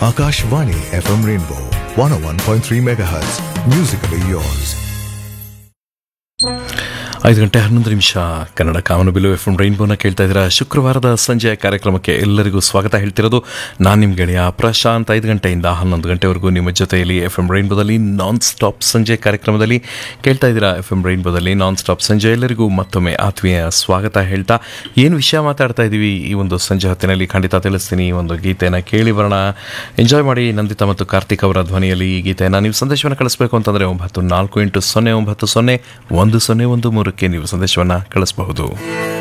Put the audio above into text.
Akashvani FM Rainbow 101.3 MHz. Musically yours. ಐದು ಗಂಟೆ ಹನ್ನೊಂದು ನಿಮಿಷ ಕನ್ನಡ ಕಾಮನಬಿಲ್ಲು ಎಫ್ ಎಂ ರೈನ್ಬೋನ ಕೇಳ್ತಾ ಇದ್ದೀರಾ ಶುಕ್ರವಾರದ ಸಂಜೆಯ ಕಾರ್ಯಕ್ರಮಕ್ಕೆ ಎಲ್ಲರಿಗೂ ಸ್ವಾಗತ ಹೇಳ್ತಿರೋದು ನಾನು ನಿಮ್ಮ ಗೆಳೆಯ ಪ್ರಶಾಂತ್ ಐದು ಗಂಟೆಯಿಂದ ಹನ್ನೊಂದು ಗಂಟೆವರೆಗೂ ನಿಮ್ಮ ಜೊತೆಯಲ್ಲಿ ಎಫ್ ಎಂ ರೈನ್ಬೋದಲ್ಲಿ ನಾನ್ ಸ್ಟಾಪ್ ಸಂಜೆ ಕಾರ್ಯಕ್ರಮದಲ್ಲಿ ಕೇಳ್ತಾ ಇದ್ದೀರಾ ಎಫ್ ಎಂ ರೈನ್ಬೋದಲ್ಲಿ ನಾನ್ ಸ್ಟಾಪ್ ಸಂಜೆ ಎಲ್ಲರಿಗೂ ಮತ್ತೊಮ್ಮೆ ಆತ್ಮೀಯ ಸ್ವಾಗತ ಹೇಳ್ತಾ ಏನು ವಿಷಯ ಮಾತಾಡ್ತಾ ಇದ್ದೀವಿ ಈ ಒಂದು ಸಂಜೆ ಹೊತ್ತಿನಲ್ಲಿ ಖಂಡಿತ ತಿಳಿಸ್ತೀನಿ ಈ ಒಂದು ಗೀತೆನ ಕೇಳಿ ಬರೋಣ ಎಂಜಾಯ್ ಮಾಡಿ ನಂದಿತಾ ಮತ್ತು ಕಾರ್ತಿಕ್ ಅವರ ಧ್ವನಿಯಲ್ಲಿ ಈ ಗೀತೆಯನ್ನು ನೀವು ಸಂದೇಶವನ್ನು ಕಳಿಸ್ಬೇಕು ಅಂತಂದರೆ ಒಂಬತ್ತು ನಾಲ್ಕು ಎಂಟು ಸೊನ್ನೆ ಒಂಬತ್ತು ಸೊನ್ನೆ ಒಂದು ಸೊನ್ನೆ ಒಂದು ಮೂರಕ್ಕೆ ನೀವು ಸಂದೇಶವನ್ನು ಕಳಿಸಬಹುದು